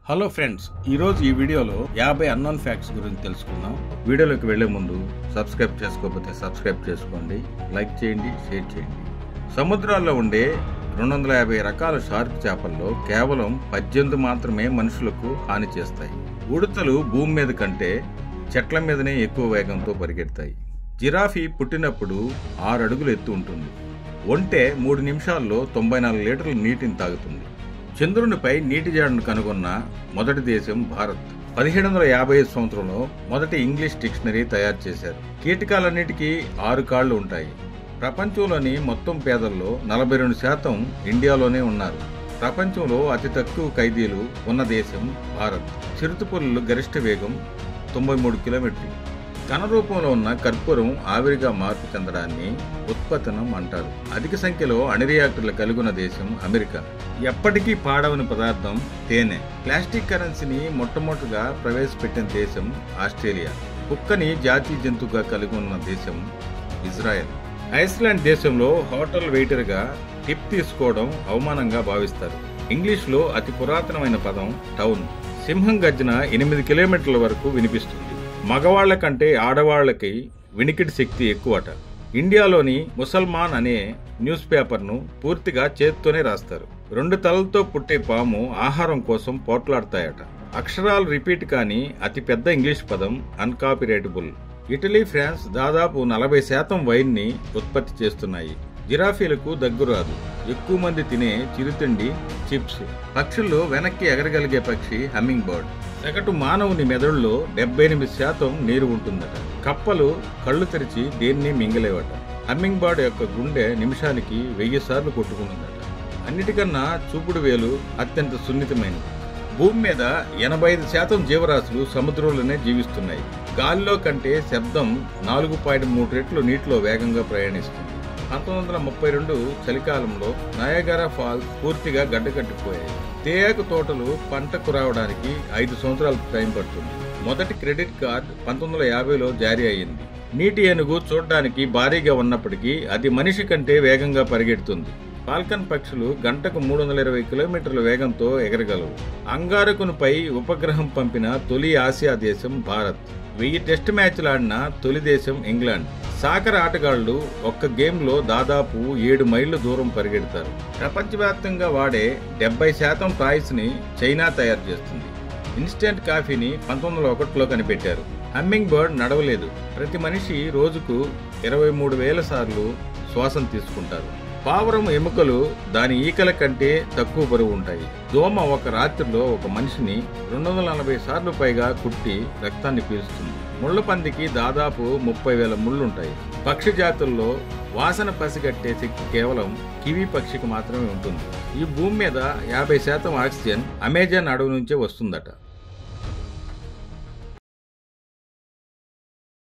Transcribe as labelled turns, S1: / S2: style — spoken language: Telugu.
S1: హలో ఫ్రెండ్స్ ఈరోజు ఈ వీడియోలో యాభై అన్నోన్ ఫ్యాక్ట్స్ గురించి తెలుసుకుందాం వీడియోలోకి వెళ్లే ముందు సబ్స్క్రైబ్ చేసుకోకపోతే సబ్స్క్రైబ్ చేసుకోండి లైక్ చేయండి షేర్ చేయండి సముద్రాల్లో ఉండే రెండు వందల యాభై రకాల షార్క్ చేపల్లో కేవలం పద్దెనిమిది మాత్రమే మనుషులకు హాని చేస్తాయి ఉడతలు భూమి మీద కంటే చెట్ల మీదనే ఎక్కువ వేగంతో పరిగెడతాయి జిరాఫీ పుట్టినప్పుడు ఆరు అడుగులు ఎత్తు ఉంటుంది ఒంటె మూడు నిమిషాల్లో తొంభై నాలుగు లీటర్ల నీటిని తాగుతుంది చంద్రునిపై నీటి జాడను కనుగొన్న మొదటి దేశం భారత్ పదిహేడు వందల యాభై ఐదు సంవత్సరంలో మొదటి ఇంగ్లీష్ డిక్షనరీ తయారు చేశారు కీటకాలన్నిటికీ ఆరు కాళ్లు ఉంటాయి ప్రపంచంలోని మొత్తం పేదల్లో నలభై రెండు శాతం ఇండియాలోనే ఉన్నారు ప్రపంచంలో అతి తక్కువ ఖైదీలు ఉన్న దేశం భారత్ చిరుతపుల్లు గరిష్ట వేగం తొంభై మూడు కిలోమీటర్లు ఘన రూపంలో ఉన్న కర్పూరం ఆవిరిగా మార్పు చెందడాన్ని ఉత్పతనం అంటారు అధిక సంఖ్యలో అణిరియాక్టర్లు కలిగిన దేశం అమెరికా ఎప్పటికీ పాడవని పదార్థం తేనె ప్లాస్టిక్ కరెన్సీని మొట్టమొదటిగా ప్రవేశపెట్టిన దేశం ఆస్ట్రేలియా కుక్కని జాతీయ జంతువుగా కలిగి ఉన్న దేశం ఇజ్రాయెల్ ఐస్లాండ్ దేశంలో హోటల్ వెయిటర్గా టిప్ తీసుకోవడం అవమానంగా భావిస్తారు ఇంగ్లీష్లో అతి పురాతనమైన పదం టౌన్ సింహం గర్జన ఎనిమిది కిలోమీటర్ల వరకు వినిపిస్తుంది మగవాళ్ల కంటే ఆడవాళ్లకి వినికిడి శక్తి ఎక్కువట ఇండియాలోని ముసల్మాన్ అనే న్యూస్ పేపర్ను పూర్తిగా చేత్తోనే రాస్తారు రెండు తలలతో పుట్టే పాము ఆహారం కోసం పోట్లాడతాయట అక్షరాలు రిపీట్ కాని అతి పెద్ద ఇంగ్లీష్ పదం అన్కాపిరేటబుల్ ఇటలీ ఫ్రాన్స్ దాదాపు నలభై శాతం వైన్ని ఉత్పత్తి చేస్తున్నాయి జిరాఫీలకు దగ్గు రాదు ఎక్కువ మంది తినే చిరుతిండి చిప్స్ పక్షుల్లో వెనక్కి ఎగరగలిగే పక్షి హమ్మింగ్ బర్డ్ సగటు మానవుని మెదడులో డెబ్బై ఎనిమిది శాతం నీరు ఉంటుందట కప్పలు కళ్ళు తెరిచి దేన్ని మింగలేవట హమ్మింగ్ బర్డ్ యొక్క గుండె నిమిషానికి వెయ్యి సార్లు కొట్టుకుంటుందట అన్నిటికన్నా చూపుడు వేలు అత్యంత సున్నితమైనది భూమి మీద ఎనభై ఐదు శాతం జీవరాశులు సముద్రంలోనే జీవిస్తున్నాయి గాలిలో కంటే శబ్దం నాలుగు పాయింట్ మూడు రెట్లు నీటిలో వేగంగా ప్రయాణిస్తుంది పంతొమ్మిది వందల ముప్పై రెండు చలికాలంలో నయాగరా ఫాల్స్ పూర్తిగా గడ్డకట్టిపోయాయి తేయాకు తోటలు పంటకు రావడానికి ఐదు సంవత్సరాలు టైం పడుతుంది మొదటి క్రెడిట్ కార్డ్ పంతొమ్మిది వందల యాభైలో జారీ అయ్యింది నీటి ఏనుగు చూడడానికి భారీగా ఉన్నప్పటికీ అది మనిషి కంటే వేగంగా పరిగెడుతుంది ఫాల్కన్ పక్షులు గంటకు మూడు వందల ఇరవై కిలోమీటర్ల వేగంతో ఎగరగలవు అంగారకునిపై ఉపగ్రహం పంపిన తొలి ఆసియా దేశం భారత్ వెయ్యి టెస్ట్ మ్యాచ్లు ఆడిన తొలి దేశం ఇంగ్లాండ్ సాకర్ ఆటగాళ్లు ఒక్క గేమ్లో దాదాపు ఏడు మైళ్ల దూరం పరిగెడతారు ప్రపంచవ్యాప్తంగా వాడే డెబ్బై శాతం టాయ్స్ ని చైనా తయారు చేస్తుంది ఇన్స్టెంట్ కాఫీని పంతొమ్మిది వందల ఒకటిలో కనిపెట్టారు హమ్మింగ్ బర్డ్ నడవలేదు ప్రతి మనిషి రోజుకు ఇరవై మూడు వేల సార్లు శ్వాసం తీసుకుంటారు పావురం ఎముకలు దాని ఈకల కంటే తక్కువ బరువు ఉంటాయి దోమ ఒక రాత్రిలో ఒక మనిషిని రెండు వందల నలభై సార్లు పైగా కుట్టి రక్తాన్ని పీల్చుతుంది ముళ్ళ పందికి దాదాపు ముప్పై వేల ముళ్ళుంటాయి పక్షి జాతుల్లో వాసన పసిగట్టే శక్తి కేవలం కివి పక్షికి మాత్రమే ఉంటుంది ఈ భూమి మీద యాభై శాతం ఆక్సిజన్ అమెజాన్ అడవి నుంచే వస్తుందట